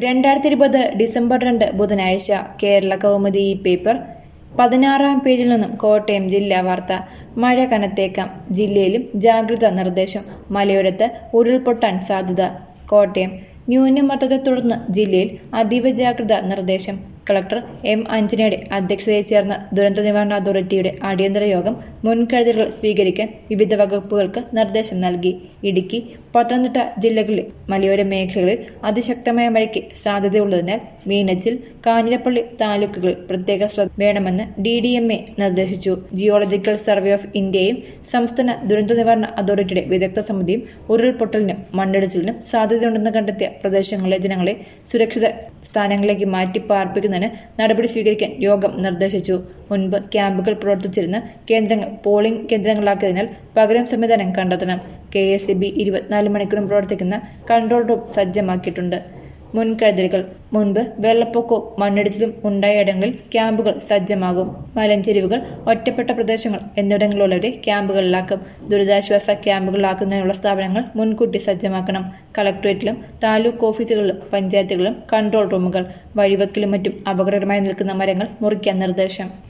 രണ്ടായിരത്തി ഇരുപത് ഡിസംബർ രണ്ട് ബുധനാഴ്ച കേരള കൗമുദി ഈ പേപ്പർ പതിനാറാം പേജിൽ നിന്നും കോട്ടയം ജില്ലാ വാർത്ത മഴ കനത്തേക്കാം ജില്ലയിലും ജാഗ്രതാ നിർദ്ദേശം മലയോരത്ത് ഉരുൾപൊട്ടാൻ സാധ്യത കോട്ടയം ന്യൂനമർദ്ദത്തെ തുടർന്ന് ജില്ലയിൽ അതീവ ജാഗ്രതാ നിർദ്ദേശം കളക്ടർ എം അഞ്ജനയുടെ അധ്യക്ഷതയിൽ ചേർന്ന ദുരന്ത നിവാരണ അതോറിറ്റിയുടെ അടിയന്തര യോഗം മുൻകരുതലുകൾ സ്വീകരിക്കാൻ വിവിധ വകുപ്പുകൾക്ക് നിർദ്ദേശം നൽകി ഇടുക്കി പത്തനംതിട്ട ജില്ലകളിലെ മലയോര മേഖലകളിൽ അതിശക്തമായ മഴയ്ക്ക് സാധ്യതയുള്ളതിനാൽ മീനച്ചിൽ കാഞ്ഞിരപ്പള്ളി താലൂക്കുകളിൽ പ്രത്യേക ശ്രദ്ധ വേണമെന്ന് ഡി ഡി എം എ നിർദ്ദേശിച്ചു ജിയോളജിക്കൽ സർവേ ഓഫ് ഇന്ത്യയും സംസ്ഥാന ദുരന്ത നിവാരണ അതോറിറ്റിയുടെ വിദഗ്ധ സമിതിയും ഉരുൾപൊട്ടലിനും മണ്ണിടിച്ചിലിനും സാധ്യതയുണ്ടെന്ന് കണ്ടെത്തിയ പ്രദേശങ്ങളിലെ ജനങ്ങളെ സുരക്ഷിത സ്ഥാനങ്ങളിലേക്ക് മാറ്റി പാർപ്പിക്കുന്നതിന് നടപടി സ്വീകരിക്കാൻ യോഗം നിർദ്ദേശിച്ചു മുൻപ് ക്യാമ്പുകൾ പ്രവർത്തിച്ചിരുന്ന കേന്ദ്രങ്ങൾ പോളിംഗ് കേന്ദ്രങ്ങളാക്കിയതിനാൽ പകരം സംവിധാനം കണ്ടെത്തണം കെ എസ് സി ബി ഇരുപത്തിനാല് മണിക്കൂറും പ്രവർത്തിക്കുന്ന കൺട്രോൾ റൂം സജ്ജമാക്കിയിട്ടുണ്ട് മുൻകരുതലുകൾ മുൻപ് വെള്ളപ്പൊക്കവും മണ്ണിടിച്ചിലും ഉണ്ടായ ഇടങ്ങളിൽ ക്യാമ്പുകൾ സജ്ജമാകും മലഞ്ചെരിവുകൾ ഒറ്റപ്പെട്ട പ്രദേശങ്ങൾ എന്നിവിടങ്ങളിലുള്ളവരെ ക്യാമ്പുകളിലാക്കും ദുരിതാശ്വാസ ക്യാമ്പുകളിലാക്കുന്നതിനുള്ള സ്ഥാപനങ്ങൾ മുൻകൂട്ടി സജ്ജമാക്കണം കളക്ടറേറ്റിലും താലൂക്ക് ഓഫീസുകളിലും പഞ്ചായത്തുകളിലും കൺട്രോൾ റൂമുകൾ വഴിവെക്കിലും മറ്റും അപകടകരമായി നിൽക്കുന്ന മരങ്ങൾ മുറിക്കാൻ നിർദ്ദേശം